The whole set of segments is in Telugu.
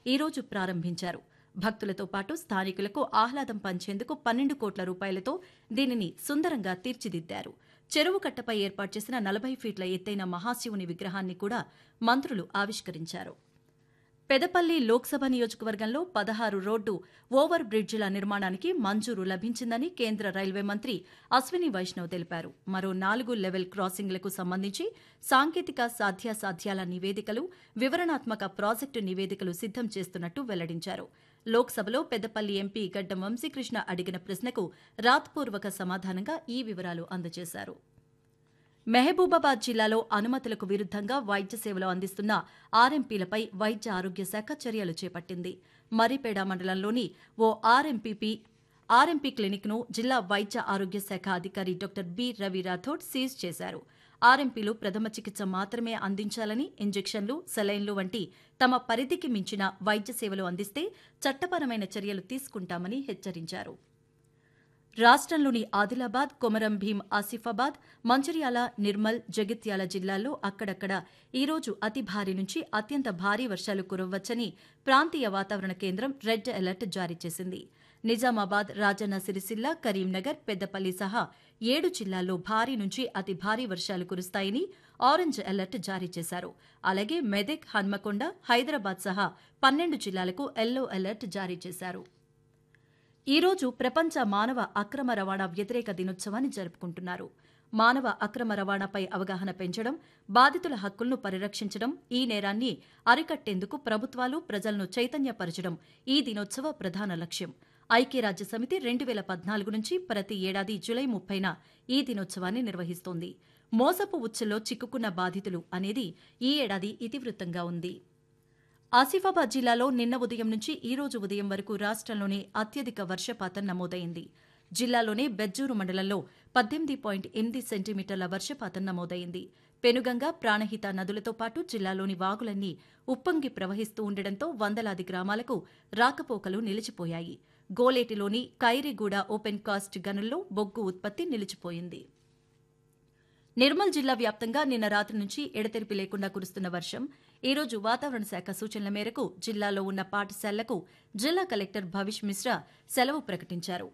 ఈరోజు ప్రారంభించారు భక్తులతో పాటు స్థానికులకు ఆహ్లాదం పంచేందుకు పన్నెండు కోట్ల రూపాయలతో దీనిని సుందరంగా తీర్చిదిద్దారు చెరువు కట్టపై ఏర్పాటు చేసిన నలభై ఫీట్ల ఎత్తైన మహాశివుని విగ్రహాన్ని కూడా మంత్రులు ఆవిష్కరించారు పెదపల్లి లోక్సభ నియోజకవర్గంలో పదహారు రోడ్డు ఓవర్ బ్రిడ్జిల నిర్మాణానికి మంజూరు లభించిందని కేంద్ర రైల్వే మంత్రి అశ్విని వైష్ణవ్ తెలిపారు మరో నాలుగు లెవెల్ క్రాసింగ్లకు సంబంధించి సాంకేతిక సాధ్యాసాధ్యాల నివేదికలు వివరణాత్మక ప్రాజెక్టు నివేదికలు సిద్దం చేస్తున్నట్టు వెల్లడించారు లోక్సభలో పెద్దపల్లి ఎంపీ గడ్డం వంశీకృష్ణ అడిగిన ప్రశ్నకు రాత్పూర్వక సమాధానంగా ఈ వివరాలు అందజేశారు మహబూబాబాద్ జిల్లాలో అనుమతులకు విరుద్దంగా వైద్య సేవలు అందిస్తున్న ఆర్ఎంపీలపై వైద్య ఆరోగ్య శాఖ చర్యలు చేపట్టింది మర్రిపేడ మండలంలోని ఓ ఆర్ఎంపీపీ ఆర్ఎంపీ క్లినిక్ను జిల్లా వైద్య ఆరోగ్య శాఖ అధికారి doctor B Ravi Rathod seize చేశారు ఆర్ఎంపీలు ప్రథమ చికిత్స మాత్రమే అందించాలని ఇంజెక్షన్లు సెలైన్లు వంటి తమ పరిధికి మించిన వైద్య సేవలు అందిస్తే చట్టపరమైన చర్యలు తీసుకుంటామని హెచ్చరించారు రాష్ట్రంలోని ఆదిలాబాద్ కొమరం భీం ఆసిఫాబాద్ మంచిర్యాల నిర్మల్ జగిత్యాల జిల్లాల్లో అక్కడక్కడ ఈరోజు అతి భారీ నుంచి అత్యంత భారీ వర్షాలు కురవ్వచ్చని ప్రాంతీయ వాతావరణ కేంద్రం రెడ్ అలర్ట్ జారీ చేసింది నిజామాబాద్ రాజన్న సిరిసిల్ల కరీంనగర్ పెద్దపల్లి సహా ఏడు జిల్లాల్లో భారీ నుంచి అతి భారీ వర్షాలు కురుస్తాయని ఆరెంజ్ అలర్ట్ జారీ చేశారు అలాగే మెదక్ హన్మకొండ హైదరాబాద్ సహా పన్నెండు జిల్లాలకు ఎల్లో అలర్ట్ జారీ చేశారు ఈ రోజు ప్రపంచ మానవ అక్రమ రవాణా వ్యతిరేక దినోత్సవాన్ని జరుపుకుంటున్నారు మానవ అక్రమ రవాణాపై అవగాహన పెంచడం బాధితుల హక్కులను పరిరక్షించడం ఈ నేరాన్ని అరికట్టేందుకు ప్రభుత్వాలు ప్రజలను చైతన్యపరచడం ఈ దినోత్సవ ప్రధాన లక్ష్యం ఐక్యరాజ్య సమితి రెండు వేల పద్నాలుగు నుంచి ప్రతి ఏడాది జులై ముప్పైన ఈ దినోత్సవాన్ని నిర్వహిస్తోంది మోసపు ఉచ్చులో చిక్కుకున్న బాధితులు అనేది ఈ ఏడాది ఇతివృత్తంగా ఉంది ఆసిఫాబాద్ జిల్లాలో నిన్న ఉదయం నుంచి ఈ రోజు ఉదయం వరకు రాష్ట్రంలోనే అత్యధిక వర్షపాతం నమోదైంది జిల్లాలోనే బెజ్జూరు మండలంలో పద్దెనిమిది పాయింట్ ఎనిమిది సెంటీమీటర్ల వర్షపాతం నమోదైంది పెనుగంగ ప్రాణహిత నదులతో పాటు జిల్లాలోని వాగులన్నీ ఉప్పొంగి ప్రవహిస్తూ ఉండడంతో వందలాది గ్రామాలకు రాకపోకలు నిలిచిపోయాయి గోలేటిలోని కైరిగూడ ఓపెన్ కాస్ట్ గనుల్లో బొగ్గు ఉత్పత్తి నిలిచిపోయింది నిర్మల్ జిల్లా వ్యాప్తంగా నిన్న రాత్రి నుంచి ఎడతెరిపి లేకుండా కురుస్తున్న వర్షం ఈ రోజు వాతావరణ శాఖ సూచనల మేరకు జిల్లాలో ఉన్న పాఠశాలలకు జిల్లా కలెక్టర్ భవిష్ మిశ్రా సెలవు ప్రకటించారు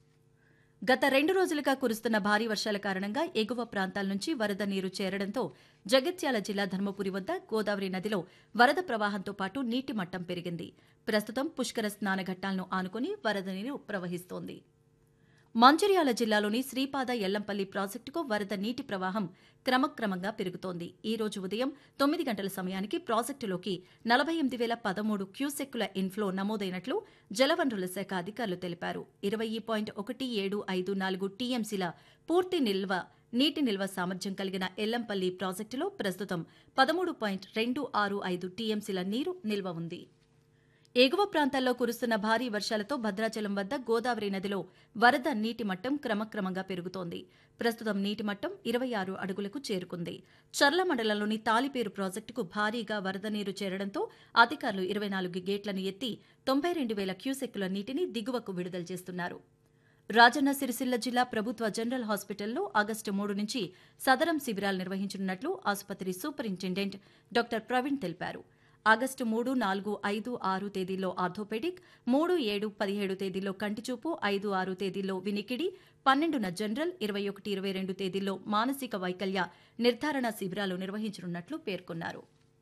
గత రెండు రోజులుగా కురుస్తున్న భారీ వర్షాల కారణంగా ఎగువ ప్రాంతాల నుంచి వరద నీరు చేరడంతో జగిత్యాల జిల్లా ధర్మపురి వద్ద గోదావరి నదిలో వరద ప్రవాహంతో పాటు నీటి మట్టం పెరిగింది ప్రస్తుతం పుష్కర స్నానఘట్టాలను ఆనుకుని వరద నీరు ప్రవహిస్తోంది మంచిర్యాల జిల్లాలోని శ్రీపాద ఎల్లంపల్లి ప్రాజెక్టుకు వరద నీటి ప్రవాహం క్రమక్రమంగా పెరుగుతోంది ఈ రోజు ఉదయం తొమ్మిది గంటల సమయానికి ప్రాజెక్టులోకి నలభై ఎనిమిది వేల పదమూడు క్యూసెక్కుల ఇన్ఫ్లో నమోదైనట్లు జలవనరుల శాఖ అధికారులు తెలిపారు ఇరవై పాయింట్ ఒకటి ఏడు ఐదు నాలుగు టీఎంసీల పూర్తి నిల్వ నీటి నిల్వ సామర్థ్యం కలిగిన ఎల్లంపల్లి ప్రాజెక్టులో ప్రస్తుతం పదమూడు పాయింట్ రెండు ఆరు ఐదు టీఎంసీల నీరు నిల్వ ఉంది ఎగువ ప్రాంతాల్లో కురుస్తున్న భారీ వర్షాలతో భద్రాచలం వద్ద గోదావరి నదిలో వరద నీటి మట్టం క్రమక్రమంగా పెరుగుతోంది ప్రస్తుతం నీటి మట్టం ఇరవై ఆరు అడుగులకు చేరుకుంది చర్ల మండలంలోని తాలిపేరు ప్రాజెక్టుకు భారీగా వరద నీరు చేరడంతో అధికారులు ఇరవై నాలుగు గేట్లను ఎత్తి తొంభై రెండు వేల క్యూసెక్కుల నీటిని దిగువకు విడుదల చేస్తున్నారు రాజన్న సిరిసిల్ల జిల్లా ప్రభుత్వ జనరల్ హాస్పిటల్లో ఆగస్టు మూడు నుంచి సదరం శిబిరాలు నిర్వహించనున్నట్లు ఆసుపత్రి సూపరింటెండెంట్ డాక్టర్ ప్రవీణ్ తెలిపారు ఆగస్టు మూడు నాలుగు ఐదు ఆరు తేదీల్లో ఆర్థోపెడిక్ మూడు ఏడు పదిహేడు తేదీల్లో కంటిచూపు ఐదు ఆరు తేదీల్లో వినికిడి పన్నెండున జనరల్ ఇరవై ఒకటి ఇరవై రెండు తేదీల్లో మానసిక వైకల్య నిర్ధారణ శిబిరాలు నిర్వహించనున్నట్లు పేర్కొన్నారు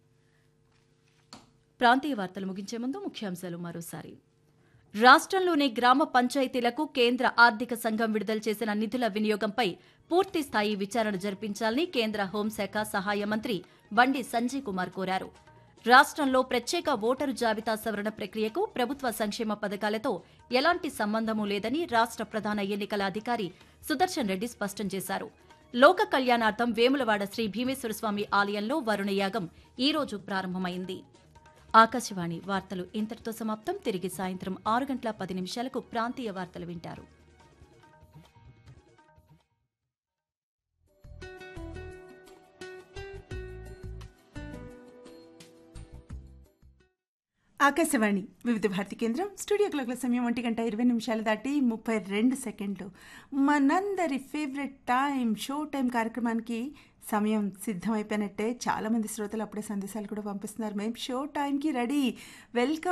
ప్రాంతీయ వార్తలు ముగించే ముందు ముఖ్యాంశాలు మరోసారి రాష్ట్రంలోని గ్రామ పంచాయతీలకు కేంద్ర ఆర్థిక సంఘం విడుదల చేసిన నిధుల వినియోగంపై పూర్తి స్థాయి విచారణ జరిపించాలని కేంద్ర హోంశాఖ సహాయ మంత్రి బండి సంజయ్ కుమార్ కోరారు రాష్ట్రంలో ప్రత్యేక ఓటరు జాబితా సవరణ ప్రక్రియకు ప్రభుత్వ సంక్షేమ పథకాలతో ఎలాంటి సంబంధమూ లేదని రాష్ట్ర ప్రధాన ఎన్నికల అధికారి సుదర్శన్ రెడ్డి స్పష్టం చేశారు లోక కళ్యాణార్థం వేములవాడ శ్రీ భీమేశ్వర స్వామి ఆలయంలో వరుణయాగం ఈ రోజు ప్రారంభమైంది ఆకాశవాణి వార్తలు ఇంతటితో సమాప్తం తిరిగి సాయంత్రం ఆరు గంటల పది నిమిషాలకు ప్రాంతీయ వార్తలు వింటారు ఆకాశవాణి వివిధ భారతి కేంద్రం స్టూడియో క్లాక్ల సమయం ఒంటి గంట ఇరవై నిమిషాలు దాటి ముప్పై రెండు సెకండ్లు మనందరి ఫేవరెట్ టైం షో టైం కార్యక్రమానికి సమయం సిద్ధమైపోయినట్టే చాలామంది శ్రోతలు అప్పుడే సందేశాలు కూడా పంపిస్తున్నారు మేము షో టైంకి రెడీ వెల్కమ్